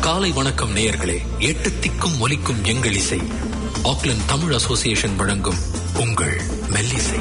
காலை வணக்கம் நேயர்களே எட்டு திக்கும் ஒலிக்கும் எங்கள் இசை ஆக்லண்ட் தமிழ் அசோசியேஷன் வழங்கும் உங்கள் மெல்லிசை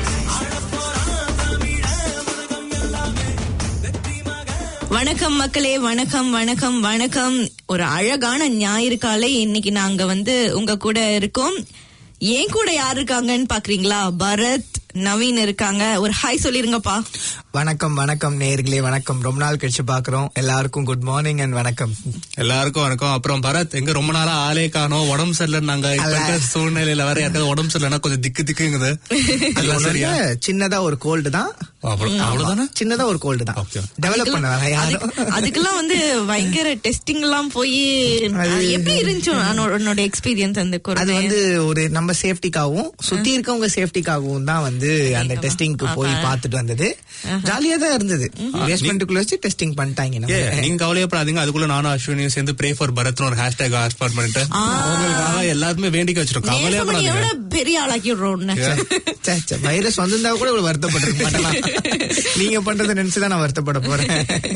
வணக்கம் மக்களே வணக்கம் வணக்கம் வணக்கம் ஒரு அழகான ஞாயிறு காலை இன்னைக்கு நாங்க வந்து உங்க கூட இருக்கோம் ஏன் கூட யார் இருக்காங்கன்னு பாக்குறீங்களா பரத் நவீன் இருக்காங்க ஒரு ஹாய் சொல்லிருங்கப்பா வணக்கம் வணக்கம் நேர்களே வணக்கம் ரொம்ப நாள் கழிச்சு பாக்குறோம் எல்லாருக்கும் குட் மார்னிங் அண்ட் வணக்கம் எல்லாருக்கும் வணக்கம் அப்புறம் பரத் எங்க ரொம்ப நாளா ஆளே காணோம் உடம்பு சரியில்லை நாங்க இப்ப இருக்கிற சூழ்நிலையில வேற யாருக்காவது உடம்பு சரியில்லைன்னா கொஞ்சம் திக்கு திக்குங்குது அது எல்லாம் ஒண்ணும் சரியா இல்ல, சின்னதா ஒரு கோல்டு தான் அவ்வளவு- அவ்வளவுதானே சின்னதா ஒரு கோல்டு தான் Okay. டெவலப் பண்ண வேற யாரும் அதுக்கு- அதுக்கெல்லாம் வந்து பயங்கர டெஸ்டிங் எல்லாம் போய் அது- எப்படி இருந்துச்சு உன்னோட- உன்னோட எக்ஸ்பீரியன்ஸ் அந்த அது கொரோனா வந்து ஒரு நம்ம சேஃப்டிக்காகவும் சுத்தி இருக்கவங்க சேஃப்டிக்காகவும் தான் வந்து அந்த டெஸ்டிங்க்கு போய் பார்த்துட்டு வந்தது ஜாலியா தான் இருந்தது பேஸ்மெண்ட்டுக்குள்ள வச்சு டெஸ்டிங் பண்ணிட்டாங்க ஏ, நம்ம. நீங்க கவலையப்படாதீங்க அதுக்குள்ள நானும் அஸ்வினியும் சேர்ந்து ப்ரே ஃபார் பரத்னு ஒரு ஹேஷ்டேக் ஆஸ்பாட் பண்ணிட்டு உங்களுக்காக எல்லாருமே வேண்டிக்க வச்சிருக்கோம் கவலையப்படாதீங்க எவ்வளவு பெரிய ஆளாக்கிடுறோம் ச்சே, ச்சே, வைரஸ் வந்திருந்தா கூட இவ்வளவு வருத்தப்பட்டிருக்க மாட்டேன் நீங்க பண்றதை நினைச்சுதான் நான் வருத்தப்பட போறேன்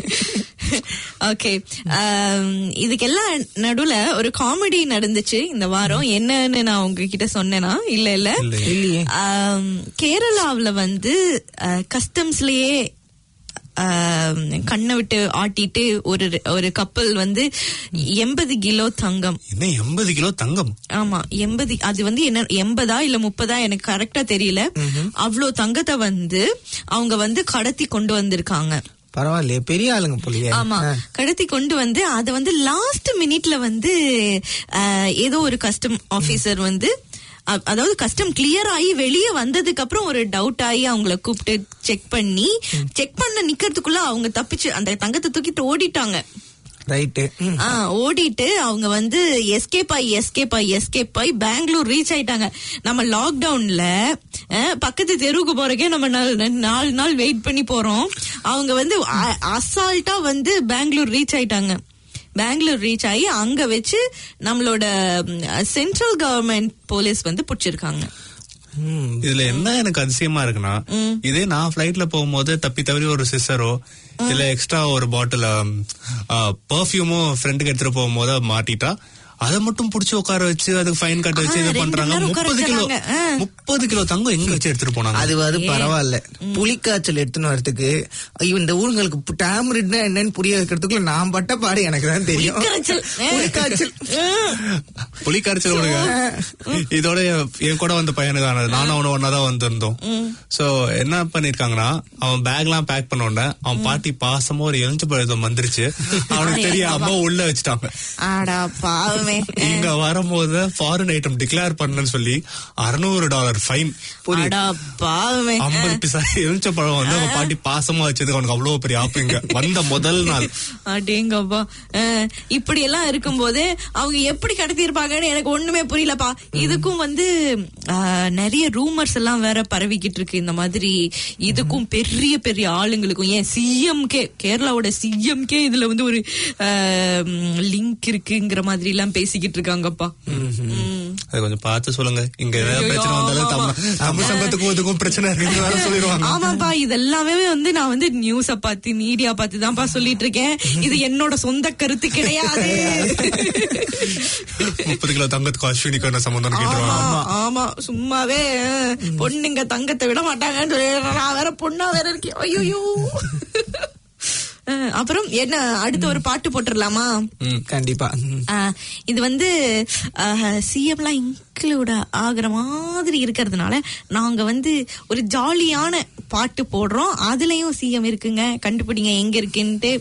ஓகே இதுக்கெல்லாம் நடுவுல ஒரு காமெடி நடந்துச்சு இந்த வாரம் என்னன்னு நான் உங்ககிட்ட சொன்னேனா இல்ல இல்ல இல்லையே ஆம், கேரளாவுல வந்து கஸ்டம்ஸ்லயே கண்ணை விட்டு ஆட்டிட்டு ஒரு ஒரு கப்பல் வந்து எண்பது கிலோ தங்கம் என்ன எண்பது கிலோ தங்கம் ஆமா எண்பது அது வந்து என்ன எண்பதா இல்ல முப்பதா எனக்கு கரெக்டா தெரியல அவ்வளோ தங்கத்தை வந்து அவங்க வந்து கடத்தி கொண்டு வந்திருக்காங்க பரவாயில்லையே பெரிய ஆளுங்க போலியே ஆமா கடத்தி கொண்டு வந்து அத வந்து லாஸ்ட் மினிட்ல வந்து அஹ், ஏதோ ஒரு கஸ்டம் ஆபீசர் வந்து அ- அதாவது கஸ்டம் கிளியர் ஆகி வெளியே வந்ததுக்கு அப்புறம் ஒரு டவுட் ஆகி அவங்கள கூப்பிட்டு செக் பண்ணி செக் பண்ண நிக்கிறதுக்குள்ள அவங்க தப்பிச்சு அந்த தங்கத்தை தூக்கிட்டு ஓடிட்டாங்க ரைட்டு ஆ, ஓடிட்டு அவங்க வந்து எஸ்கேப் ஆகி எஸ்கேப் ஆகி எஸ்கேப் ஆகி பெங்களூர் ரீச் ஆயிட்டாங்க நம்ம லாக்டவுன்ல அஹ், பக்கத்து தெருவுக்கு போறக்கே நம்ம நாலு நாலு நாள் வெயிட் பண்ணி போறோம் அவங்க வந்து அ- அசால்ட்டா வந்து பெங்களூர் ரீச் ஆயிட்டாங்க பெங்களூர் ரீச் ஆகி அங்க வச்சு நம்மளோட சென்ட்ரல் கவர்மெண்ட் போலீஸ் வந்து பிடிச்சிருக்காங்க இதுல என்ன எனக்கு அதிசயமா இருக்குன்னா இதே நான் பிளைட்ல போகும்போது தப்பி தவறி ஒரு சிஸ்டரோ இல்ல எக்ஸ்ட்ரா ஒரு பாட்டில் பர்ஃபியூமும் ஃப்ரெண்டுக்கு எடுத்துட்டு போகும்போது மாட்டிட்டா அதை மட்டும் புடிச்சு உட்கார வச்சு அதுக்கு ஃபைன் கட்ட வச்சு ஆ, இதை ரெண்டு பண்றாங்க மணி நேரம் உட்கார முப்பது கிலோ வச்சிடறாங்க. ஆ. முப்பது கிலோ தங்கம் எங்க வச்சு எடுத்துட்டு போனாங்க அது அது பரவாயில்ல புலிக்காய்ச்சல் எடுத்துன்னு வரதுக்கு ஐயோ, இந்த ஊருங்களுக்கு டேமரிட்னா என்னன்னு புரிய வைக்கிறதுக்குள்ள நான் பட்ட பாடு எனக்கு தான் தெரியும் புலிக்காய்ச்சல். புலிக்காய்ச்சல் புலி கரைச்சல் விடுங்க இதோட என் என் கூட வந்த பையனுக்கு ஆனது நானும் அவனும் ஒன்னாதான் வந்திருந்தோம் சோ என்ன பண்ணிருக்காங்கன்னா அவன் பேக் எல்லாம் பேக் பண்ண உடனே அவன் பாட்டி பாசமா ஒரு எலுஞ்சு பழத்தம் வந்துருச்சு அவனுக்கு தெரியாம உள்ள வச்சுட்டாங்க ஆடா பாவமே இங்க வரும்போது ஃபாரின் ஐட்டம் டிக்ளேர் பண்ணன்னு சொல்லி அறுநூறு டாலர் ஃபைன் ஆடா பாவமே ஐம்பது பிசா எலுமிச்ச பழம் வந்து அவன் பாட்டி பாசமா வச்சதுக்கு அவனுக்கு அவ்வளவு பெரிய ஆப்பு இங்க வந்த முதல் நாள் அடேங்கப்பா அஹ், இப்படி எல்லாம் இருக்கும்போது அவங்க எப்படி கடத்தியிருப்பாங்கன்னு எனக்கு ஒண்ணுமே புரியலப்பா இதுக்கும் வந்து அஹ், நிறைய ரூமர்ஸ் எல்லாம் வேற பரவிக்கிட்டு இருக்கு இந்த மாதிரி இதுக்கும் பெரிய பெரிய ஆளுங்களுக்கும் ஏன் சிஎம்கே கேரளாவோட சிஎம்கே இதுல வந்து ஒரு லிங்க் இருக்குங்கிற மாதிரி எல்லாம் பேசிக்கிட்டு இருக்காங்கப்பா ம். அது கொஞ்சம் பார்த்து சொல்லுங்க இங்க ஏதாவது ஐயோ, பிரச்சனை வந்தாலும் ஆமா, தமிழ் தமிழ் சங்கத்துக்கும் இதுக்கும் பிரச்சனை இருக்குன்னு வேற சொல்லிடுவாங்க ஆமாப்பா இதெல்லாமே வந்து நான் வந்து நியூஸ பார்த்து மீடியா பார்த்து தான்ப்பா சொல்லிட்டு இருக்கேன் இது என்னோட சொந்த கருத்து கிடையாது முப்பது கிலோ தங்கத்துக்கு அஸ்வினிக்கு என்ன சம்பந்தம் ஆமா கேட்டுருவாங்க ஆமா சும்மாவே அஹ், பொண்ணுங்க தங்கத்தை விட மாட்டாங்கன்னு சொல்லி நான் வேற பொண்ணா வேற இருக்கேன் ஐயோ அப்புறம் என்ன அடுத்த ஒரு பாட்டு போட்டுடலாமா கண்டிப்பா ம். ஆஹ், இது வந்து சிஎம்லாம் இன்க்ளூட் ஆகுற மாதிரி இருக்கிறதுனால நாங்க வந்து ஒரு ஜாலியான பாட்டு போடுறோம் அதுலயும் சிஎம் இருக்குங்க கண்டுபிடிங்க எங்க இருக்குன்ட்டு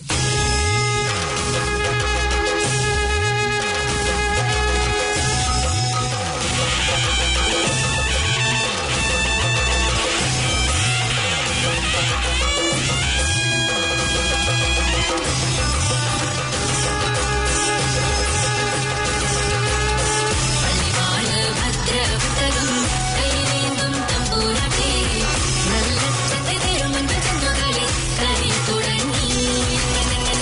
நல்ல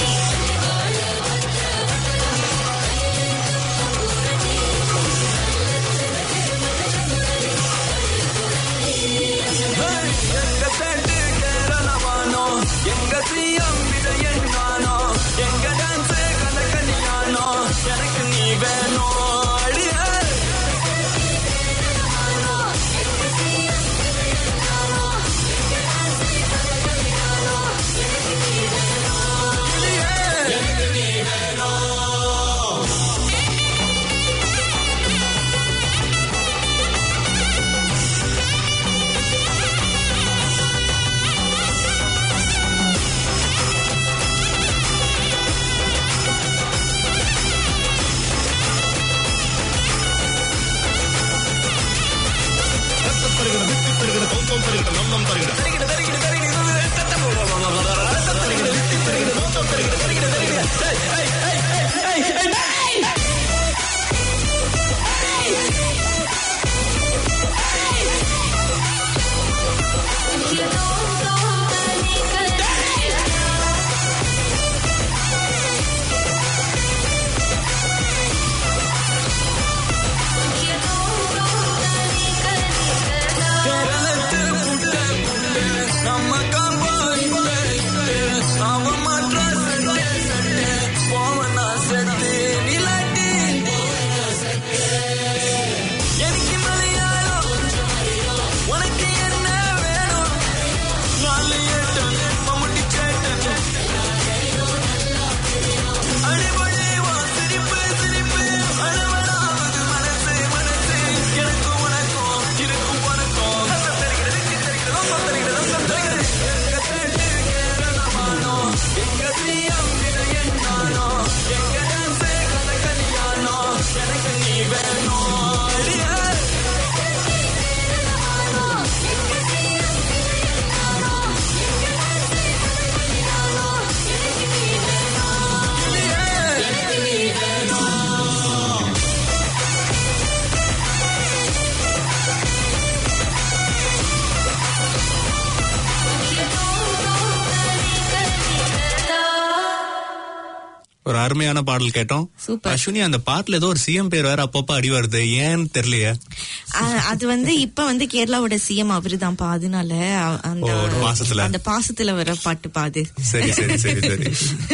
ஒரு அருமையான பாடல் கேட்டோம் Super. அஸ்வினி அந்த பாட்டுல ஏதோ ஒரு சிஎம் பேர் வேற அப்பப்ப அடி வருது ஏன்னு தெரியலையே அஹ் அது வந்து இப்ப வந்து கேரளாவோட சிஎம் அவருதான்ப்பா அதனால அ- அந்த ஓ, ஒரு பாசத்துல. அந்த பாசத்துல வர பாட்டு பாது சரி சரி சரி சரி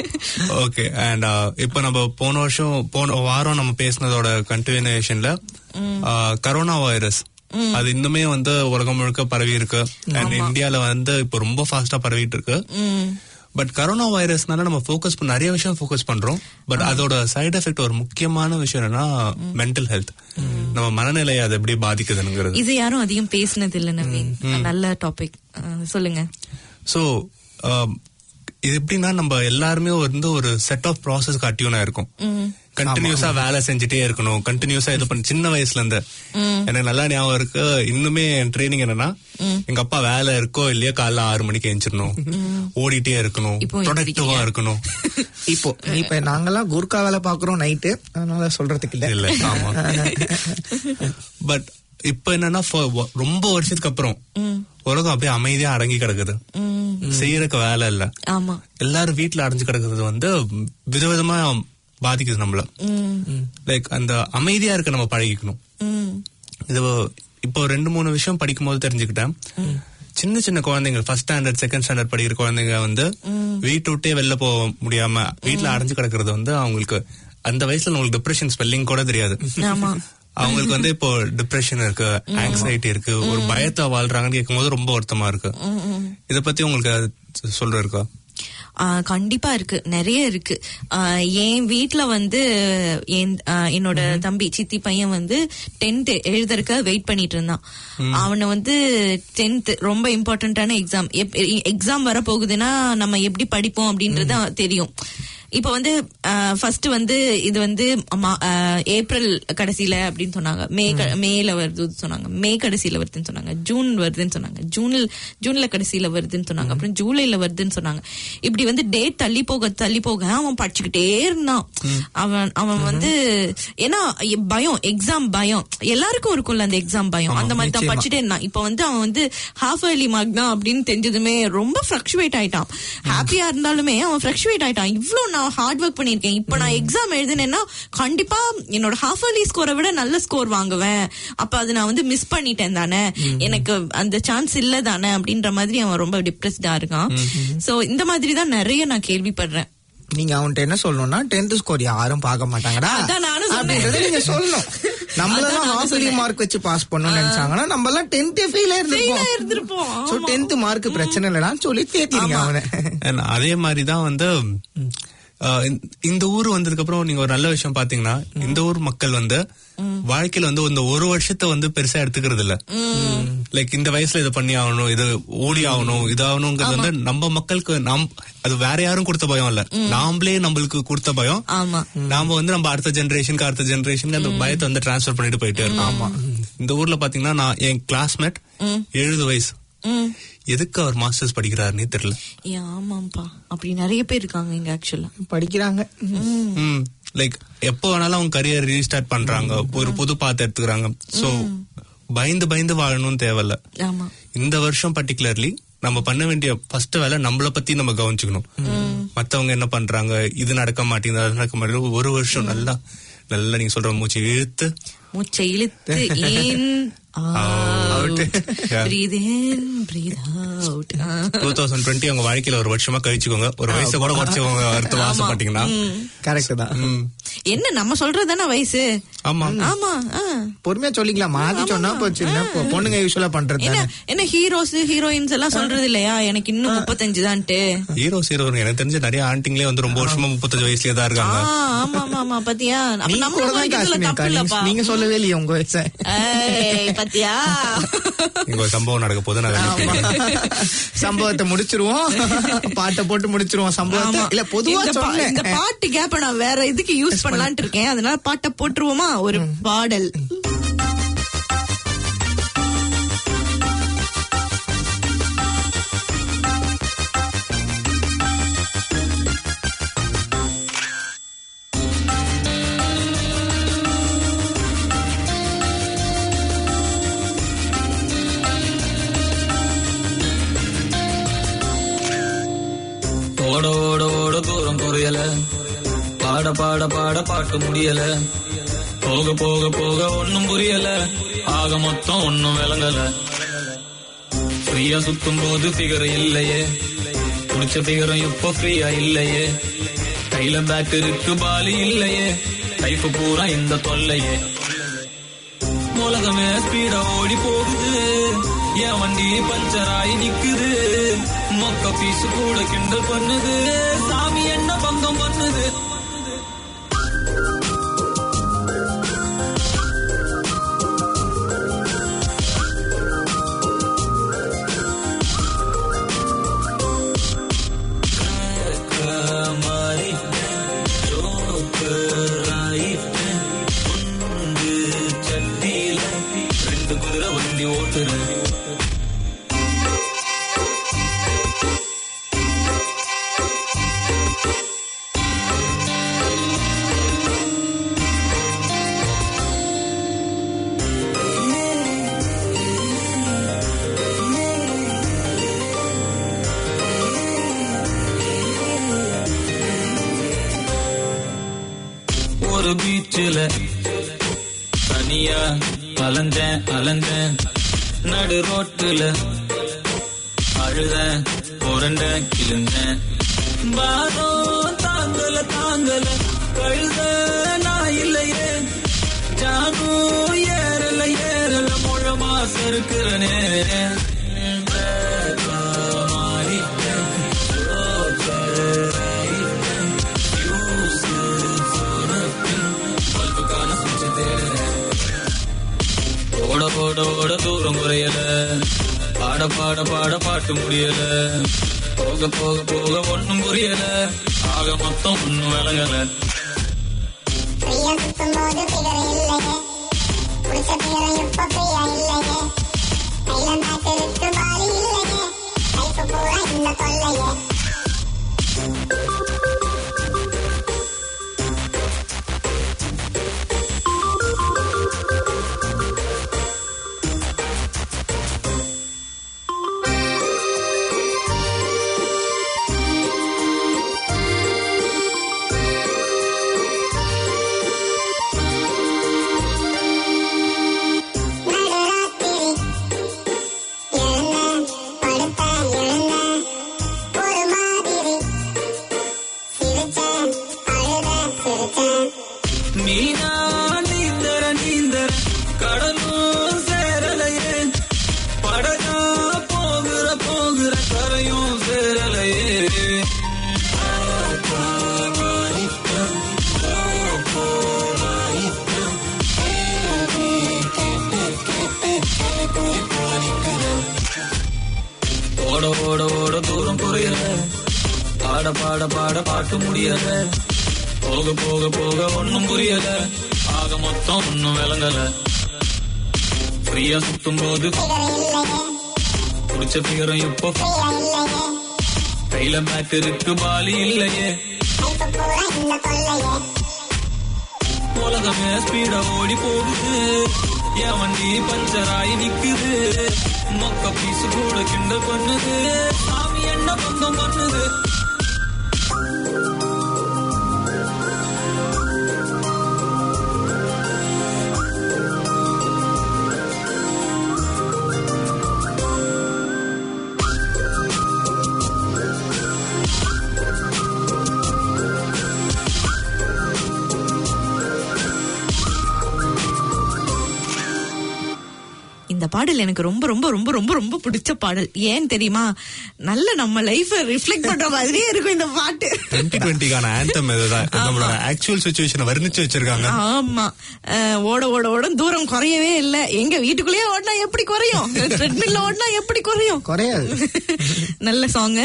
ஓகே அண்ட் இப்ப நம்ம போன வருஷம் போன வாரம் நம்ம பேசினதோட கண்டினியூஷன்ல கரோனா வைரஸ் அது இன்னுமே வந்து உலகம் முழுக்க பரவி இருக்கு அண்ட் இந்தியால வந்து இப்ப ரொம்ப ஃபாஸ்டா பரவிட்டு இருக்கு பட் கரோனா வைரஸ்னால நம்ம ஃபோக்கஸ் பண்ண நிறைய விஷயம் ஃபோக்கஸ் பண்றோம் பட் அதோட சைடு எஃபெக்ட் ஒரு முக்கியமான விஷயம் என்னன்னா மென்டல் ஹெல்த் நம்ம மனநிலையை அது எப்படி பாதிக்குதுங்கிறது இது யாரும் அதிகம் பேசினது இல்ல நவீன் நல்ல டாபிக் சொல்லுங்க சோ இது எப்படின்னா நம்ம எல்லாருமே வந்து ஒரு செட் ஆஃப் ப்ராசஸ்க்கு அட்டியூனா இருக்கும் கண்டினியூஸா வேலை செஞ்சுட்டே இருக்கணும் கண்டினியூஸா இது பண்ணி சின்ன வயசுல இருந்து எனக்கு நல்லா ஞாபகம் இருக்கு இன்னுமே என் ட்ரைனிங் என்னன்னா எங்க அப்பா வேலை இருக்கோ இல்லையோ காலைல ஆறு மணிக்கு எழுந்திரணும் ஓடிட்டே இருக்கணும் இப்போ ப்ரொடக்டிவா இருக்கணும் இப்போ இப்ப நாங்கெல்லாம் குர்கா வேலை பாக்குறோம் நைட்டு அதனால சொல்றதுக்கு இல்ல இல்ல ஆமா பட் இப்ப என்னன்னா for வ- ரொம்ப வருஷத்துக்கு அப்புறம் உலகம் அப்படியே அமைதியா அடங்கி கிடக்குது செய்யறதுக்கு வேலை இல்ல ஆமா எல்லாரும் வீட்ல அடைஞ்சு கிடக்குறது வந்து விதவிதமா பாதிக்குது நம்மள லைக் அந்த அமைதியா இருக்க நம்ம பழகிக்கணும் ம் இது இப்போ ரெண்டு மூணு விஷயம் படிக்கும் போது தெரிஞ்சுக்கிட்டேன் சின்ன சின்ன குழந்தைங்க ஃபர்ஸ்ட் ஸ்டாண்டர்ட் செகண்ட் ஸ்டாண்டர்ட் படிக்கிற குழந்தைங்க வந்து வீட்டை விட்டே வெளில போக முடியாம வீட்ல அடைஞ்சு கிடக்கிறது வந்து அவங்களுக்கு அந்த வயசுல உங்களுக்கு டிப்ரெஷன் ஸ்பெல்லிங் கூட தெரியாது ஆமா அவங்களுக்கு வந்து இப்போ டிப்ரெஷன் இருக்கு ஆங்ஸைட்டி இருக்கு ஒரு பயத்தை வாழ்றாங்கன்னு கேட்கும்போது ரொம்ப வருத்தமா இருக்கு இத பத்தி உங்களுக்கு சொல்ற இருக்கா ஆ, கண்டிப்பா இருக்கு நிறைய இருக்கு ஆ, என் வீட்ல வந்து என் ஆ, என்னோட தம்பி சித்தி பையன் வந்து டென்த் எழுதுறதுக்கு வெயிட் பண்ணிட்டு இருந்தான் அவனை வந்து டென்த் ரொம்ப இம்பார்ட்டன்டான எக்ஸாம் எக்ஸாம் வர போகுதுன்னா நம்ம எப்படி படிப்போம் அப்படின்றது தெரியும் இப்ப வந்து ஃபர்ஸ்ட் வந்து இது வந்து மா- ஆ, ஏப்ரல் கடைசியில அப்படின்னு சொன்னாங்க மே க- மேல வருதுன்னு சொன்னாங்க மே கடைசியில வருதுன்னு சொன்னாங்க ஜூன் வருதுன்னு சொன்னாங்க ஜூனில் ஜூன்ல கடைசியில வருதுன்னு சொன்னாங்க அப்புறம் ஜூலைல வருதுன்னு சொன்னாங்க இப்படி வந்து டேட் தள்ளி போக தள்ளி போக அவன் படிச்சுக்கிட்டே இருந்தான் அவன் அவன் வந்து ஏன்னா எ- பயம் எக்ஸாம் பயம் எல்லாருக்கும் இருக்கும்ல அந்த எக்ஸாம் பயம் அந்த மாதிரி தான் படிச்சுட்டே இருந்தான் இப்ப வந்து அவன் வந்து ஹாஃப் ஏர்லி மார்க் தான் அப்படின்னு தெரிஞ்சதுமே ரொம்ப ஃபிளக்சுவேட் ஆயிட்டான் ஹாப்பியா இருந்தாலுமே அவன் ஃபிளக்சுவேட் ஆயிட்டான் இவ்ளோ நான் ஹார்ட் ஒர்க் பண்ணிருக்கேன் இப்ப நான் எக்ஸாம் எழுதினேன்னா கண்டிப்பா என்னோட ஹாஃப் ஏர்லி ஸ்கோரை விட நல்ல ஸ்கோர் வாங்குவேன் அப்ப அது நான் வந்து மிஸ் பண்ணிட்டேன் தானே எனக்கு அந்த சான்ஸ் இல்ல தானே அப்படின்ற மாதிரி அவன் ரொம்ப டிப்ரெஸ்டா இருக்கான் சோ இந்த மாதிரி தான் நிறைய நான் கேள்விப்படுறேன் நீங்க அவன்கிட்ட என்ன சொல்லணும்னா டென்த் ஸ்கோர் யாரும் பார்க்க மாட்டாங்கடா அதான் நானும் சொன்னேன். அப்படின்றத நீங்க சொல்லணும் நம்மளதான் ஹாஃப் மார்க் வச்சு பாஸ் பண்ணணும்னு நினைச்சாங்கன்னா நம்ம எல்லாம் டென்த் ஃபெயில Fail ஆ இருந்திருப்போம். இருந்திருப்போம் சோ டென்த் மார்க் பிரச்சனை இல்லடான்னு சொல்லி தேத்திருங்க அவனை And அதே மாதிரி தான் வந்து அஹ், இந்த- இந்த ஊர் வந்ததுக்கு அப்புறம் நீங்க ஒரு நல்ல விஷயம் பாத்தீங்கன்னா இந்த ஊர் மக்கள் வந்து வாழ்க்கையில வந்து இந்த ஒரு வருஷத்தை வந்து பெருசா எடுத்துக்கிறது இல்ல லைக் இந்த வயசுல இது பண்ணி ஆகணும் இது ஓடி ஆகணும் இது ஆகணுங்கிறது வந்து நம்ம மக்களுக்கு நம் அது வேற யாரும் கொடுத்த பயம் இல்ல நாமளே நம்மளுக்கு கொடுத்த பயம் ஆமா நாம வந்து நம்ம அடுத்த ஜெனரேஷனுக்கு அடுத்த ஜெனரேஷனுக்கு அந்த பயத்தை வந்து டிரான்ஸ்ஃபர் பண்ணிட்டு போயிட்டே இருக்கோம் ஆமா இந்த ஊர்ல பாத்தீங்கன்னா நான் என் கிளாஸ்மேட் எழுபது வயசு ம். எதுக்கு அவர் மாஸ்டர்ஸ் படிக்கிறாருன்னே தெரியல ஏ, ஆமாம்பா அப்படி நிறைய பேர் இருக்காங்க இங்க ஆக்சுவலா படிக்கிறாங்க ம். லைக் எப்போ வேணாலும் அவங்க கரியர் ரீஸ்டார்ட் பண்றாங்க ஒரு புது பாத்து எடுத்துக்கிறாங்க சோ பயந்து பயந்து வாழணும்னு தேவையில்ல ஆமா இந்த வருஷம் பர்டிகுலர்லி நம்ம பண்ண வேண்டிய ஃபர்ஸ்ட் வேலை நம்மள பத்தி நம்ம கவனிச்சுக்கணும் மத்தவங்க என்ன பண்றாங்க இது நடக்க மாட்டேங்குது அது நடக்க மாட்டேங்குது ஒரு வருஷம் நல்லா நல்லா நீங்க சொல்ற மூச்சு இழுத்து மூச்சை இழுத்து in out Yeah. breathe in breathe out two thousand twenty உங்க வாழ்க்கையில ஒரு வருஷமா கழிச்சுக்கோங்க ஒரு வயசை கூட குறைச்சவங்க அடுத்த மாசம் பாத்தீங்கன்னா கரெக்ட் தான் ம். என்ன நம்ம சொல்றதுதானே வயசு ஆமா ஆமா ஆ. பொறுமையா சொல்லிக்கலாம் மாத்தி சொன்னா போச்சு என்ன பொ- பொண்ணுங்க யூஸ்வலா பண்றது என்ன தானே என்ன ஹீரோஸ் ஹீரோயின்ஸ் எல்லாம் சொல்றது இல்லையா எனக்கு இன்னும் முப்பத்தஞ்சு தான்ட்டு ஹீரோ ஹீரோ எனக்கு தெரிஞ்ச நிறைய ஆண்டிங்களே வந்து ரொம்ப வருஷமா முப்பத்தஞ்சு வயசுலயே தான் ஆ, இருக்காங்க ஆமா ஆமா ஆமா பாத்தியா அப்ப நீங்க நம்ம கூட தான் குறைக்கிறதுல காஷ்மீர் தப்பு அக்கா. இல்லப்பா நீங்க- நீங்க சொல்லவே இல்லையே உங்க வயசை ஏய், பாத்தியா இங்க ஒரு சம்பவம் நடக்க போது நான் ஆமா. சம்பவத்தை முடிச்சிருவோம் பாட்டை போட்டு முடிச்சிருவோம் சம்பவத்தை ஆமா. இல்ல பொதுவா இந்த பா- இந்த சொன்னேன் பாட்டு கேப்ப நான் வேற இதுக்கு யூஸ் பண்ணலாம்னு இருக்கேன் அதனால பாட்டை போட்டுருவோமா ஒரு பாடல் ஓட ஓட ஓட தூரம் குறையல பாட பாட பாட பாட்டு முடியல போக போக போக ஒண்ணும் புரியல ஆக மொத்தம் ஒண்ணும் விளங்கல ஃப்ரீயா சுத்தும் போது ஃபிகர் இல்லையே குடிச்ச ஃபிகரும் இப்போ ஃப்ரீயா இல்லையே கையில பேட் இருக்கு பாலி இல்லையே லைஃப் பூரா இந்த தொல்லையே உலகமே ஸ்பீடா ஓடி போகுது என் வண்டி பஞ்சர் ஆகி நிக்குது மொக்க பீஸ் கூட கிண்டல் பண்ணுது சாமி என்ன பங்கம் பண்ணுது மாறிட்டேன் ஜோக்கர் ஆயிட்டேன் குண்டு சட்டியில ரெண்டு குதிரை வண்டி ஓட்டுறேன் ஒரு பீச்சில் தனியா அலைஞ்சேன் அலைஞ்சேன் நடு ரோட்டுல அழுதேன் புரண்ட கிழிஞ்சேன் பாரம் தாங்கல தாங்கல கழுத நான் இல்லையே ஜானும் ஏறல ஏறல முழமா செருக்கிறனே மாறிட்டேன் பல்புக்கான சுவிட்ச தேடுறேன் ஓட ஓட ஓட தூரம் குறையல பாட பாட பாட பாட்டு முடியல போக போக போக ஒண்ணும் புரியல ஆக மொத்தம் ஒண்ணும் விளங்கல ஃப்ரீயா சுத்தும்போது ஃபிகர் இல்லையே குடிச்ச ஃபிகர் இப்ப ஃப்ரீயா இல்லையே கையில பேட் இருக்கு பாலி இல்லையே லைஃப் பூரா இந்த தொல்லையே நடுராத்திரி எழுந்தேன் படுத்தேன் எழுந்தேன் ஒரு மாதிரி சிரிச்சேன் அழுதேன் சிரிச்சேன் நீனா நீந்தர நீந்தர கடலும் சேரலையே படகா போகிற போகிற கரையும் சேரலையே ஓட ஓட ஓட தூரம் குறையல பாட பாட பாட பாட்டு முடியல போக போக போக ஒண்ணும் புரியல ஆக மொத்தம் ஒண்ணும் விளங்கல ஃப்ரீயா சுத்தும் போது ஃபிகர் இல்லையே குடிச்ச பிகரம் இப்போ ஃப்ரீயா இல்லையே கையில பேட் இருக்கு பாலி இல்லையே லைஃப் பூரா இந்த தொல்லையே உலகமே ஸ்பீடா ஓடி போகுது என் வண்டி பஞ்சர் ஆகி நிக்குது மொக்க பீஸ் கூட கிண்டல் பண்ணுது சாமி என்ன பந்தம் பண்ணுது இந்த பாடல் எனக்கு ரொம்ப ரொம்ப ரொம்ப ரொம்ப ரொம்ப பிடிச்ச பாடல் ஏன் தெரியுமா நல்ல நம்ம லைஃப ரிஃப்ளெக்ட் பண்ற மாதிரியே இருக்கும் இந்த பாட்டு டுவெண்ட்டி டுவெண்ட்டிக்கான ஆந்தம் இதுதான் நம்மளோட ஆக்சுவல் சுச்சுவேஷனை வர்ணிச்சு வச்சிருக்காங்க ஆமா அஹ், ஓட ஓட ஓட தூரம் குறையவே இல்ல எங்க வீட்டுக்குள்ளேயே ஓடினா எப்படி குறையும் ட்ரெட்மில்ல ஓடினா எப்படி குறையும் குறையாது நல்ல சாங்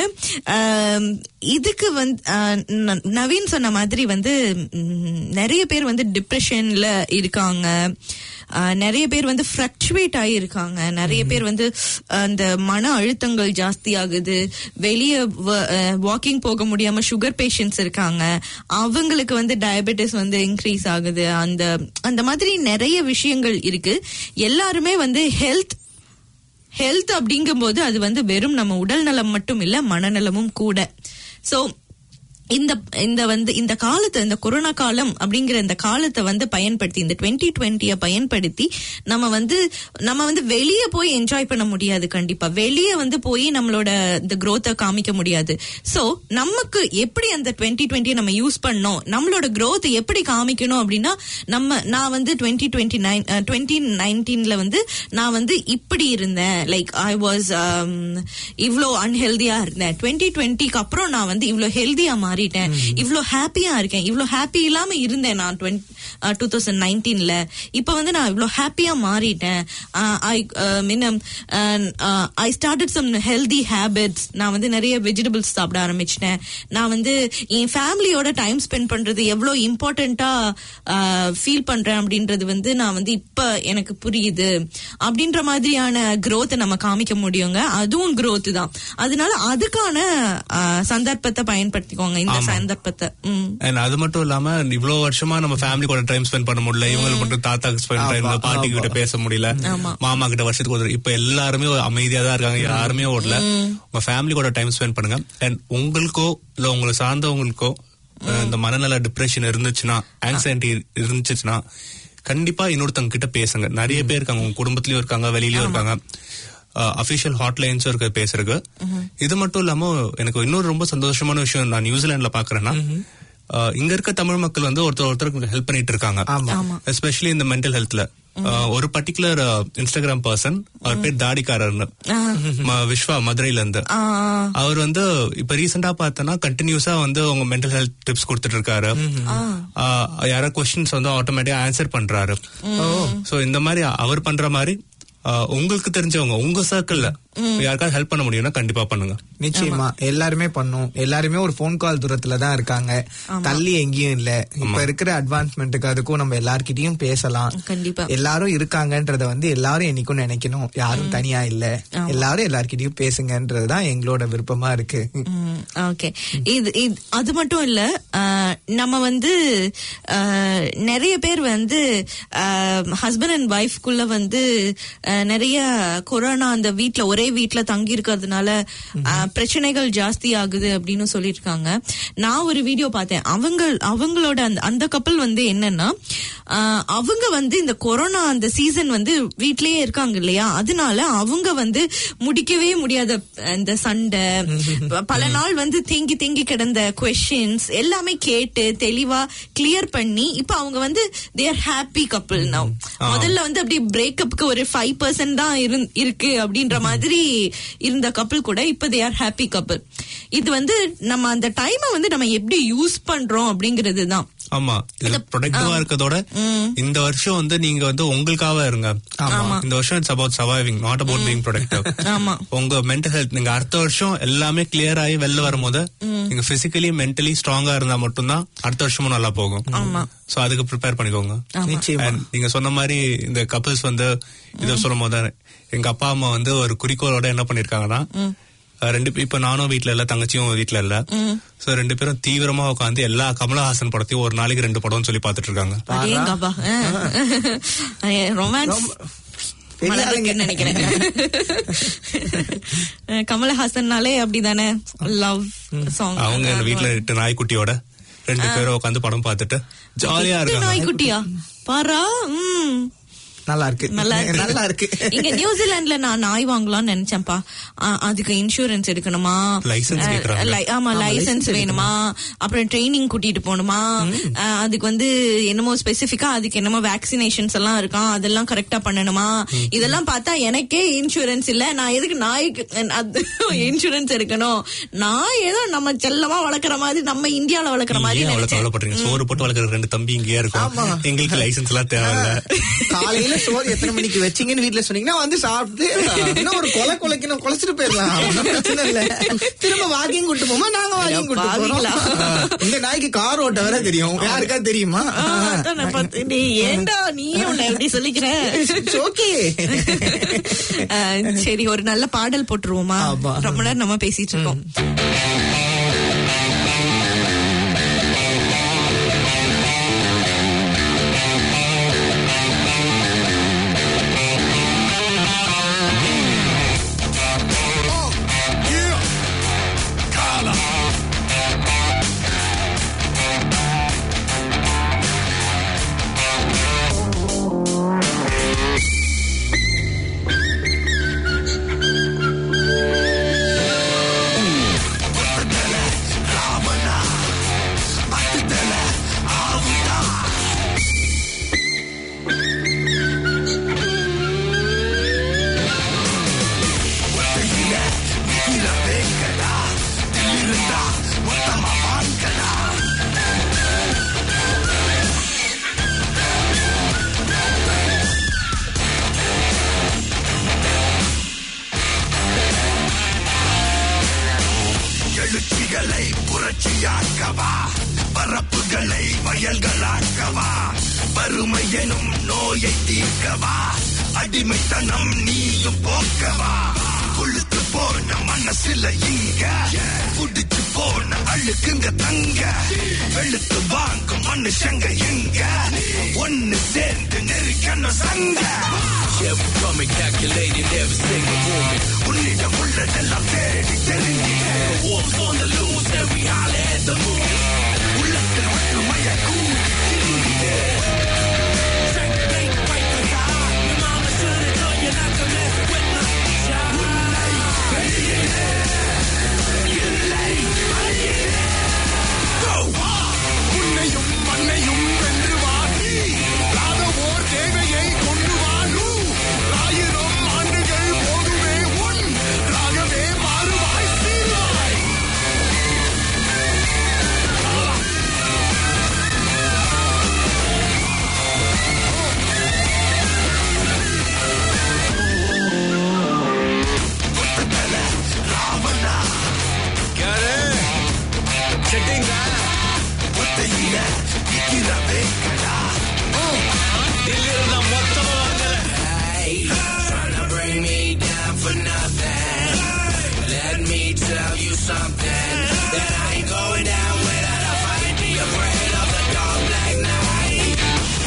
இதுக்கு வந்து அஹ், ந- நவீன் சொன்ன மாதிரி வந்து ம், நிறைய பேர் வந்து டிப்ரெஷன்ல இருக்காங்க அஹ், நிறைய பேர் வந்து ஃப்ளக்சுவேட் ஆகியிருக்காங்க நிறைய பேர் வந்து அஹ், அந்த மன அழுத்தங்கள் ஜாஸ்தி ஆகுது வெளியே வாக்கிங் போக முடியாம சுகர் பேஷண்ட்ஸ் இருக்காங்க அவங்களுக்கு வந்து டயபெட்டிஸ் வந்து இன்க்ரீஸ் ஆகுது அந்த அந்த மாதிரி நிறைய விஷயங்கள் இருக்கு எல்லாருமே வந்து ஹெல்த் ஹெல்த் அப்படிங்கும்போது அது வந்து வெறும் நம்ம உடல் நலம் மட்டும் இல்ல மனநலமும் கூட சோ இந்த இந்த வந்து இந்த காலத்தை இந்த கொரோனா காலம் அப்படிங்கிற இந்த காலத்தை வந்து பயன்படுத்தி இந்த டுவெண்ட்டி டுவெண்ட்டிய பயன்படுத்தி நம்ம வந்து நம்ம வந்து வெளியே போய் என்ஜாய் பண்ண முடியாது கண்டிப்பா வெளியே வந்து போய் நம்மளோட இந்த growth-அ காமிக்க முடியாது சோ நமக்கு எப்படி அந்த டுவெண்ட்டி டுவெண்ட்டியை நம்ம யூஸ் பண்ணோம் நம்மளோட growth எப்படி காமிக்கணும் அப்படின்னா நம்ம நான் வந்து டுவெண்ட்டி டுவெண்ட்டி நைன் டுவெண்ட்டி நைன்டீன்ல வந்து நான் வந்து இப்படி இருந்தேன் லைக் ஐ வாஸ் இவ்ளோ அன்ஹெல்தியா இருந்தேன் டுவெண்ட்டி டுவெண்ட்டிக்கு அப்புறம் நான் வந்து இவ்ளோ ஹெல்தியா மாறிட்டேன் இவ்ளோ ஹாப்பியா இருக்கேன் இவ்ளோ ஹாப்பி இல்லாம இருந்தேன் நான் டூ தௌசண்ட் நைன்டீன்ல இப்ப வந்து நான் இவ்ளோ ஹாப்பியா மாறிட்டேன் I mean I started some healthy habits நான் வந்து நிறைய வெஜிடபிள்ஸ் சாப்பிட ஆரம்பிச்சிட்டேன் நான் வந்து என் ஃபேமிலியோட டைம் ஸ்பெண்ட் பண்றது எவ்வளோ இம்பார்ட்டண்டா ஃபீல் பண்றேன் அப்படின்றது வந்து நான் வந்து இப்ப எனக்கு புரியுது அப்படின்ற மாதிரியான growth நம்ம காமிக்க முடியுங்க அதுவும் growth தான் அதனால அதுக்கான ஆஹ், சந்தர்ப்பத்தை பயன்படுத்திக்கோங்க இந்த சந்தர்ப்பத்தை ம் And அது மட்டும் இல்லாம இவ்வளவு வருஷமா நம்ம ஃபேமிலி கூட டைம் ஸ்பெண்ட் பண்ண முடியல இவங்களுக்கு மட்டும் தாத்தாக்கு ஸ்பெண்ட் டைம் ஆமா, பாட்டி கிட்ட பேச முடியல ஆமா. மாமா கிட்ட வருஷத்துக்கு ஒரு தடவை. இப்ப எல்லாருமே அமைதியா தான் இருக்காங்க யாருமே ஓடல உங்க ஃபேமிலி கூட டைம் ஸ்பெண்ட் பண்ணுங்க அண்ட் உங்களுக்கோ இல்ல உங்களை சார்ந்தவங்களுக்கோ அஹ், இந்த மனநல டிப்ரெஷன் இருந்துச்சுன்னா ஆங்ஸைட்டி இருந்துச்சுன்னா கண்டிப்பா இன்னொருத்தவங்க கிட்ட பேசுங்க நிறைய பேர் இருக்காங்க உங்க குடும்பத்திலயும் இருக்காங்க வெளியிலயும் இருக்காங்க அபிஷியல் ஹாட்லைன்ஸும் இருக்கு பேசுறதுக்கு இது மட்டும் இல்லாம எனக்கு இன்னொரு ரொம்ப சந்தோஷமான விஷயம் நான் நியூசிலாந்துல பாக்குறேன்னா அஹ், இங்க இருக்க தமிழ் மக்கள் வந்து ஒருத்தர் ஒருத்தருக்கு ஹெல்ப் பண்ணிட்டு இருக்காங்க ஆமா. எஸ்பெஷலி இந்த மென்டல் ஹெல்த்ல ஒரு பர்டிகுலர் இன்ஸ்டாகிராம் பர்சன் அவர் பேர் தாடிக்காரர்னு ம- விஸ்வா மதுரையில இருந்து ஆஹ், அவர் வந்து இப்ப ரீசெண்டா பார்த்தோன்னா கண்டினியூஸா வந்து உங்க மென்டல் ஹெல்த் டிப்ஸ் கொடுத்துட்டு இருக்காரு ஆஹ், யாரோ கொஸ்டின்ஸ் வந்து ஆட்டோமேட்டிக்கா ஆன்சர் பண்றாரு சோ இந்த மாதிரி அவர் பண்ற மாதிரி ஆஹ், உங்களுக்கு தெரிஞ்சவங்க உங்க சர்க்கிள்ல யாருக்காவது ஹெல்ப் பண்ண முடியும்னா கண்டிப்பா பண்ணுங்க நிச்சயமா எல்லாருமே பண்ணும் எல்லாருமே ஒரு ஃபோன் கால் தூரத்துல தான் இருக்காங்க தள்ளி எங்கேயும் இல்ல இப்ப இருக்கிற அட்வான்ஸ்மெண்ட்டுக்கு அதுக்கும் நம்ம எல்லார்கிட்டயும் பேசலாம் கண்டிப்பா. எல்லாரும் இருக்காங்கன்றத வந்து எல்லாரும் என்னைக்கும் நினைக்கணும் யாரும் தனியா இல்ல எல்லாரும் எல்லார்கிட்டயும் பேசுங்கன்றதுதான் எங்களோட விருப்பமா இருக்கு ஓகே இது இது- அது மட்டும் இல்ல ஆஹ், நம்ம வந்து ஆஹ், நிறைய பேர் வந்து ஹஸ்பண்ட் அண்ட் ஒய்ஃப்குள்ள வந்து ஆஹ், நிறைய கொரோனா அந்த வீட்ல ஒரே வீட்ல தங்கி இருக்கிறதுனால ஆஹ், பிரச்சனைகள் ஜாஸ்தி ஆகுது அப்படின்னு சொல்லியிருக்காங்க நான் ஒரு வீடியோ பார்த்தேன் அவங்க அவங்களோட அந்த அந்த கப்பல் வந்து என்னன்னா ஆஹ், அவங்க வந்து இந்த கொரோனா அந்த சீசன் வந்து வீட்லயே இருக்காங்க இல்லையா அதனால அவங்க வந்து முடிக்கவே முடியாத அந்த சண்டை ப- பல நாள் வந்து தேங்கி தேங்கி கிடந்த கொஸ்டின்ஸ் எல்லாமே கேட்டு தெளிவா கிளியர் பண்ணி இப்ப அவங்க வந்து தேர் ஹாப்பி கப்பிள் நவ் முதல்ல வந்து அப்படி பிரேக்கப்புக்கு ஒரு ஃபைவ் பர்சன்ட் தான் இருந்- இருக்கு அப்படின்ற மாதிரி இருந்த கப்பிள் கூட இப்ப தே ஆர் ஹாப்பி கப்பிள் இது வந்து நம்ம அந்த டைமை வந்து நம்ம எப்படி யூஸ் பண்றோம் அப்படிங்கிறது தான் ஆமா இது ப்ரொடக்டிவா இருக்கதோட இந்த வருஷம் வந்து நீங்க வந்து உங்களுக்காக இருங்க இந்த வருஷம் it's about surviving not about being productive ஆமா உங்க மென்டல் ஹெல்த் நீங்க அடுத்த வருஷம் எல்லாமே கிளியர் ஆகி வெளில வரும்போது நீங்க பிசிக்கலி மென்டலி ஸ்ட்ராங்கா இருந்தா மட்டும்தான் அடுத்த வருஷமும் நல்லா போகும் ஆமா. சோ அதுக்கு ப்ரிப்பேர் பண்ணிக்கோங்க நிச்சயமா And நீங்க சொன்ன மாதிரி இந்த கப்பல்ஸ் வந்து இத சொல்லும் போது எங்க அப்பா அம்மா வந்து ஒரு குறிக்கோள் குறிக்கோளோட என்ன பண்ணிருக்காங்கன்னா அஹ், ரெண்டு பே- இப்ப நானும் வீட்ல இல்ல தங்கச்சியும் வீட்ல இல்ல சோ ரெண்டு பேரும் தீவிரமா உட்காந்து எல்லா கமலஹாசன் படத்தையும் ஒரு நாளைக்கு ரெண்டு படம்னு சொல்லி பாத்துட்டு இருக்காங்க அடேங்கப்பா ரொமான்ஸ் பெரிய ஆளுங்க. மலர்ந்துக்குன்னு நினைக்கிறேன் அஹ் கமலஹாசன்னாலே அப்படிதானே லவ் சாங் அவங்க எங்க வீட்ல எட்டு நாய்க்குட்டியோட ரெண்டு பேரும் உட்காந்து படம் பார்த்துட்டு ஜாலியா இருக்காங்க நாய்க்குட்டியா பாரா ம் நல்லா இருக்கு நல்லா இருக்கு. நல்லா இருக்கு இங்க நியூசிலாந்துல நான் நாய் வாங்கலாம்னு நினைச்சேன்ப்பா ஆ, அதுக்கு இன்சூரன்ஸ் எடுக்கணுமா License அஹ், கேக்குறாங்க. லை- ஆமா லைசன்ஸ் வேணுமா அப்புறம் ட்ரைனிங் கூட்டிட்டு போகணுமா அஹ், அதுக்கு வந்து என்னமோ ஸ்பெசிபிக்கா அதுக்கு என்னமோ வேக்சினேஷன்ஸ் எல்லாம் இருக்கான் அதெல்லாம் கரெக்டா பண்ணணுமா இதெல்லாம் பார்த்தா எனக்கே இன்சூரன்ஸ் இல்ல நான் எதுக்கு நாய்க்கு இன்சூரன்ஸ் எடுக்கணும் நான் ஏதோ நம்ம செல்லமா வளர்க்குற மாதிரி நம்ம இந்தியால வளர்க்குற மாதிரி ஏன் அவ்வளவு நினைச்சேன் கவலைப்படுறீங்க சோறு போட்டு வளர்க்குற ரெண்டு தம்பி இங்கேயே இருக்கும் எங்களுக்கு லைசன்ஸ் எல்லாம் தேவையில்ல காலையில சோறு எத்தனை மணிக்கு வச்சீங்கன்னு வீட்ல சொன்னீங்கன்னா வந்து சாப்பிட்டு இன்னும் ஒரு கொலை கொலைக்கணும் குலைச்சிட்டு போயிடலாம் ஒண்ணும் பிரச்சனை இல்ல திரும்ப வாக்கிங் கூட்டு போமா நாங்க வாக்கிங் கூட்டு பாவிங்களா? போறோம் இந்த நாய்க்கு கார் ஓட்ட வேற தெரியும் யாருக்கா தெரியுமா ஆ, அதான் நான் பார்த்தேன். டேய், ஏன்டா நீ உன்னை எப்படி சொல்லிக்கிற ஓகே அஹ், சரி ஒரு நல்ல பாடல் போட்டுருவோமா ஆமா. ரொம்ப நேரம் நம்ம பேசிட்டு இருக்கோம் எழுச்சிகளை புரட்சியாக்கவா பரப்புகளை வயல்களாக்கவா வறுமை எனும் நோயை தீர்க்கவா அடிமைத்தனம் நீயும் போக்கவா கொழுத்து போன மனசுல இங்க புடிச்சு போன அழுக்குங்க தங்க வெளுத்து வாங்கும் மனுஷங்க எங்க ஒன்னு சேர்ந்து நெருக்கணும் சங்க Every coming calculated, every single woman. உன்னிடம் உள்ளதெல்லாம் தேடி தெரிஞ்சு Wolves on the loose, every holler at the moon. உள்ளத்தில் ஒற்றுமையை கூடி திரியுது. Checkmate, fight the tide. Your mama should've told you not to mess with my child. உன்னை வெளியிலே, இல்லை அழியிலே. Go! உன்னையும் மண்ணையும் வென்று வாடி ராதவோர் தேவையை கொண்டு வாழு ஆயிரம் ஆண்டுகள் போதுமே உன் ராகவே மாறுவாய் சீர்வாய் Bring me down for nothing. Let me tell you something. That I ain't going down without a fight. Be afraid of the dark black night.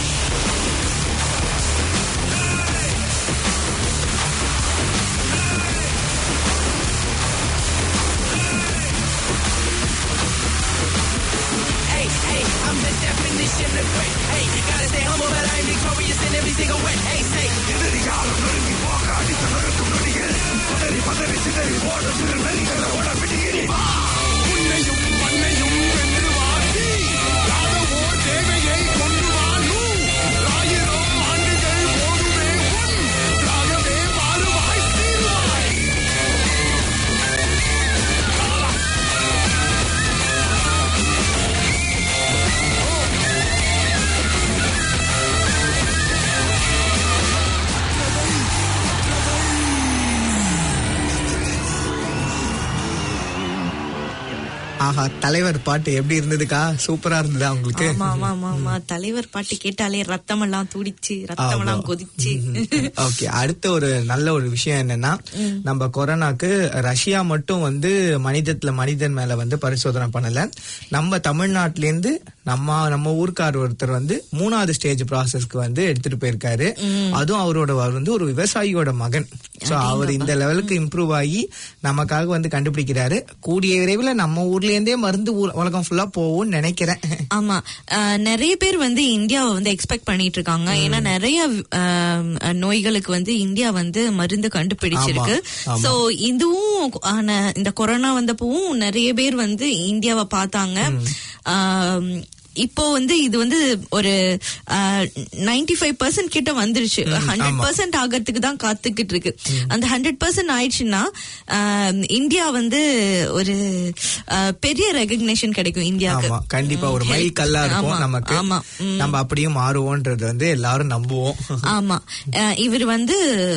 Hey, hey, I'm the definition of great. Hey, you gotta stay humble, but I'm victorious in every single way. Hey, say. எதிரியாலும் நெருங்கி போக அடித்து நிறுத்தும் நொடியில் பதறி பதறி சிதறி ஓட சிறு நெறிகளை ஓட பிடிக்கிறி உன்னையும் மண்ணையும் வென்று வாசி யாதவோர் தேவையை கொண்டு வாழு ஆயிரம் ஆண்டுகள் போதுமே உன் ராகவே மாறுவாய் சீர்வாய் ஆஹா தலைவர் பாட்டு எப்படி இருந்ததுக்கா சூப்பரா இருந்ததா உங்களுக்கு ஆமா ஆமா ஆமா ஆமா தலைவர் பாட்டு கேட்டாலே ரத்தம் எல்லாம் துடிச்சு ரத்தம் எல்லாம் கொதிச்சு ஓகே அடுத்த ஒரு நல்ல ஒரு விஷயம் என்னன்னா நம்ம கொரோனாக்கு ரஷ்யா மட்டும் வந்து மனிதத்துல மனிதன் மேல வந்து பரிசோதனை பண்ணல நம்ம தமிழ்நாட்டுல இருந்து நம்ம நம்ம ஊர்க்கார் ஒருத்தர் வந்து மூணாவது ஸ்டேஜ் ப்ராசஸ்க்கு வந்து எடுத்துட்டு போயிருக்காரு அதுவும் அவரோட அவர் வந்து ஒரு விவசாயியோட மகன் சோ அவர் இந்த லெவலுக்கு இம்ப்ரூவ் ஆகி நமக்காக வந்து கண்டுபிடிக்கிறாரு கூடிய விரைவில் நம்ம ஊர்ல இருந்தே மருந்து ஊ- உலகம் ஃபுல்லா போகும்னு நினைக்கிறேன் ஆமா அஹ், நிறைய பேர் வந்து இந்தியாவை வந்து எக்ஸ்பெக்ட் பண்ணிட்டு இருக்காங்க ஏன்னா நிறைய அஹ், நோய்களுக்கு வந்து இந்தியா வந்து மருந்து கண்டுபிடிச்சிருக்கு ஆமா, ஆமா. சோ இதுவும் ஆன இந்த கொரோனா வந்தப்பவும் நிறைய பேர் வந்து இந்தியாவை பார்த்தாங்க ஆம், இப்போ வந்து இது வந்து ஒரு நைன்டி ஃபைவ் பர்சன்ட் கிட்ட வந்துருச்சு ஹண்ட்ரட் பர்சன்ட் ஆகிறதுக்கு தான் காத்துக்கிட்டு இருக்கு அந்த ஹண்ட்ரட் பர்சன்ட் ஆயிடுச்சுன்னா ஆம், இந்தியா வந்து ஒரு அஹ், பெரிய ரெகக்னேஷன் கிடைக்கும் இந்தியாவுக்கு ஆமா கண்டிப்பா ஒரு மைல் கல்லா இருக்கும் ஆமா, நமக்கு ஆமா. ம். நம்ம அப்படியும் மாறுவோன்றது வந்து எல்லாரும் நம்புவோம் ஆமா அஹ் இவர் வந்து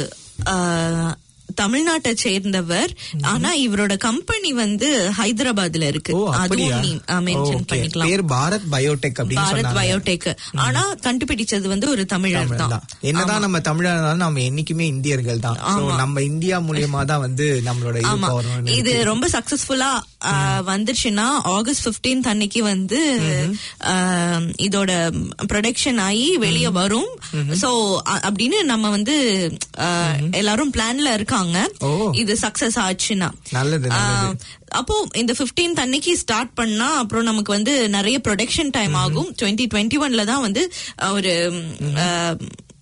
அஹ், தமிழ்நாட்டை சேர்ந்தவர் ஆனா இவரோட கம்பெனி வந்து ஹைதராபாத்ல இருக்கு ஓ அப்படியா அதுவும் மென்ஷன் Okay. பண்ணிக்கலாம் பேர் பாரத் பயோடெக் அப்படின்னு பாரத் சொன்னாங்க பயோடெக் ஆனா கண்டுபிடிச்சது வந்து ஒரு தமிழர் தமிழ் தான் தான். என்னதான் நம்ம தமிழா இருந்தாலும் நம்ம என்னைக்குமே இந்தியர்கள் தான் So, ஆமா. நம்ம இந்தியா மூலியமா தான் வந்து நம்மளோட இது ஆமா வரணும்னு இது இருக்கு. ரொம்ப சக்சஸ்ஃபுல்லா வந்துருச்சுன்னா ஆகஸ்ட் 15th அன்னைக்கு வந்து ஆஹ், இதோட ப்ரொடக்ஷன் ஆகி வெளிய வரும் சோ அப்படின்னு நம்ம வந்து ஆஹ், எல்லாரும் பிளான்ல இருக்காங்க ஓ. இது சக்சஸ் ஆச்சுன்னா நல்லது, நல்லது. ஆஹ், அப்போ இந்த 15th அன்னைக்கு ஸ்டார்ட் பண்ணா அப்புறம் நமக்கு வந்து நிறைய ப்ரொடக்ஷன் டைம் ஆகும் டுவெண்ட்டி டுவெண்ட்டி ஒன்ல தான் வந்து அஹ், ஒரு ஆஹ்,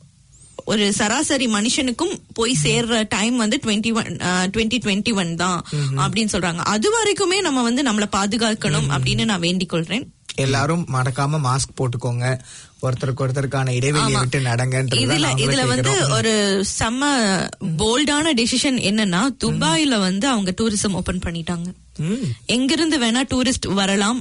ஒரு சராசரி மனுஷனுக்கும் போய் சேர்ற டைம் வந்து twenty one twenty twenty one தான் அப்படின்னு சொல்றாங்க அது வரைக்குமே நம்ம வந்து நம்மள பாதுகாக்கணும் அப்படின்னு நான் வேண்டிக் கொள்றேன் எல்லாரும் மறக்காம மாஸ்க் போட்டுக்கோங்க ஒருத்தருக்கு ஒருத்தருக்கான இடைவெளியை ஆமா. விட்டு நடங்கன்றது இதுல நாங்களும் இதுல வந்து கேக்குறோம். ஒரு செம்ம போல்டான டெசிஷன் என்னன்னா துபாயில வந்து அவங்க டூரிசம் ஓபன் பண்ணிட்டாங்க ம். எங்கிருந்து வேணா டூரிஸ்ட் வரலாம்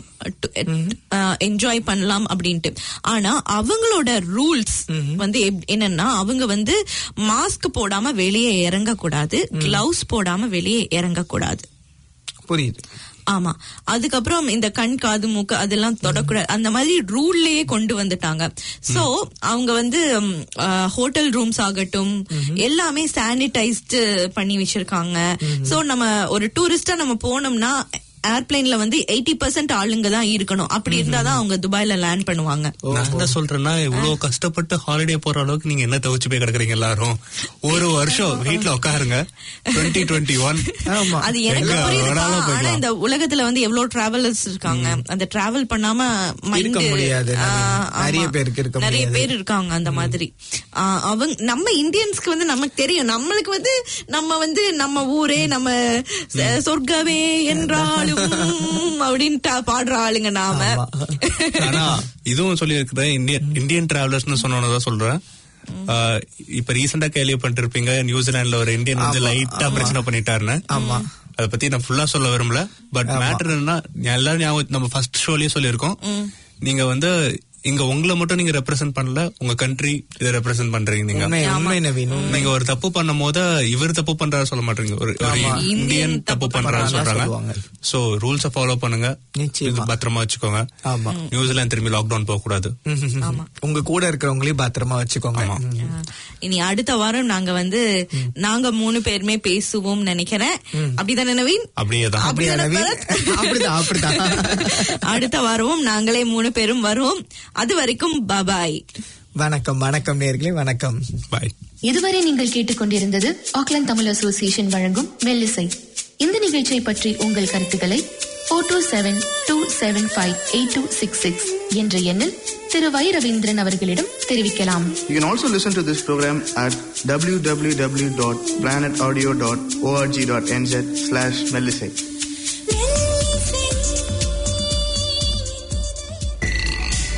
என்ஜாய் பண்ணலாம் அப்படின்ட்டு ஆனா அவங்களோட ரூல்ஸ் வந்து எப்- என்னன்னா அவங்க வந்து மாஸ்க் போடாம வெளியே இறங்க கூடாது கிளவுஸ் போடாம வெளியே இறங்க கூடாது புரியுது ஆமா அதுக்கப்புறம் இந்த கண் காது மூக்கு அதெல்லாம் தொடக்கூடாது அந்த மாதிரி ரூல்லயே கொண்டு வந்துட்டாங்க சோ அவங்க வந்து ஹோட்டல் ரூம்ஸ் ஆகட்டும் எல்லாமே சானிடைஸ்டு பண்ணி வச்சிருக்காங்க சோ நம்ம ஒரு டூரிஸ்டா நம்ம போனோம்னா ஏர்பிளைன்ல வந்து எயிட்டி பர்சன்ட் ஆளுங்க தான் இருக்கணும் அப்படி இருந்தாதான் அவங்க துபாய்ல லேண்ட் பண்ணுவாங்க நான் என்ன சொல்றேன்னா இவ்வளவு கஷ்டப்பட்டு ஹாலிடே போற அளவுக்கு நீங்க என்ன தவிச்சு போய் கிடக்குறீங்க எல்லாரும் ஒரு வருஷம் வீட்ல உட்காருங்க டுவெண்ட்டி டுவெண்ட்டி ஒன் ஆமா அது எனக்கு எங்க புரியுதுப்பா வேணாலும் ஆனா போய்க்கலாம். இந்த உலகத்துல வந்து எவ்வளவு டிராவலர்ஸ் இருக்காங்க அந்த டிராவல் பண்ணாம mind- இருக்க முடியாது, ஆ, நவீன். ஆமா. நிறைய பேருக்கு இருக்க நிறைய முடியாது. பேர் இருக்காங்க அந்த மாதிரி ஆ, அவங்க நம்ம இந்தியன்ஸ்க்கு வந்து நமக்கு தெரியும் நம்மளுக்கு வந்து நம்ம வந்து நம்ம ஊரே நம்ம ச- சொர்க்கமே என்றாலும் அப்படின்ட்டு பாடுற ஆளுங்க நாம ஆனா இதுவும் சொல்லி இருக்கிறேன் இந்தியன் இந்தியன் டிராவலர்ஸ்னு சொன்னதான் சொல்றேன் ஆஹ் இப்ப ரீசெண்டா கேள்விப்பட்டு இருப்பீங்க நியூசிலாந்துல ஒரு இந்தியன் வந்து லைட்டா பிரச்சனை பண்ணிட்டாருன்னு ஆமா. அத பத்தி நான் ஃபுல்லா சொல்ல விரும்பல பட் மேட்டர் என்னன்னா எல்லாரும் ஞாபகம் நம்ம ஃபர்ஸ்ட் ஷோலயே சொல்லியிருக்கோம் நீங்க வந்து இங்க உங்களை மட்டும் நீங்க ரெப்ரசென்ட் பண்ணல உங்க கண்ட்ரி இதை ரெப்ரசென்ட் பண்றீங்க நீங்க உண்மை உண்மை நவீன் உண்மை. நீங்க ஒரு தப்பு பண்ணும் போது இவர் தப்பு பண்றாரு சொல்ல மாட்டீங்க ஒரு ஒரு இந்தியன் தப்பு பண்றாரு சொல்லுவாங்க. சொல்றாங்க சோ ரூல்ஸ ஃபாலோ பண்ணுங்க நிச்சயமா. இது பத்திரமா வச்சுக்கோங்க ஆமா நியூசிலாந்து திரும்பி லாக்டவுன் போக கூடாது உங்க கூட இருக்கிறவங்களையும் பத்திரமா வச்சுக்கோங்க ம். ஆ, இனி அடுத்த வாரம் நாங்க வந்து நாங்க மூணு பேருமே பேசுவோம் நினைக்கிறேன் அப்படிதானே நவீன் அப்படியே தான் அப்படியா அப்படிதானே நவீன் பரத்? அப்படிதான் அப்படிதான் அடுத்த வாரமும் நாங்களே மூணு பேரும் வருவோம் அது வரைக்கும் பபாய் வணக்கம் வணக்கம் நேர்களே வணக்கம் பாய் இதுவரை நீங்கள் கேட்டுக்கொண்டிருந்தது ஆக்லாந்து தமிழ் அசோசியேஷன் வழங்கும் மெல்லிசை இந்த நிகழ்ச்சியை பற்றி உங்கள் கருத்துக்களை four two seven two seven five eight two six six என்ற எண்ணில் திரு வை ரவீந்திரன் அவர்களிடம் தெரிவிக்கலாம் You can also listen to this program at www.planetaudio.org.nz slash Melisate.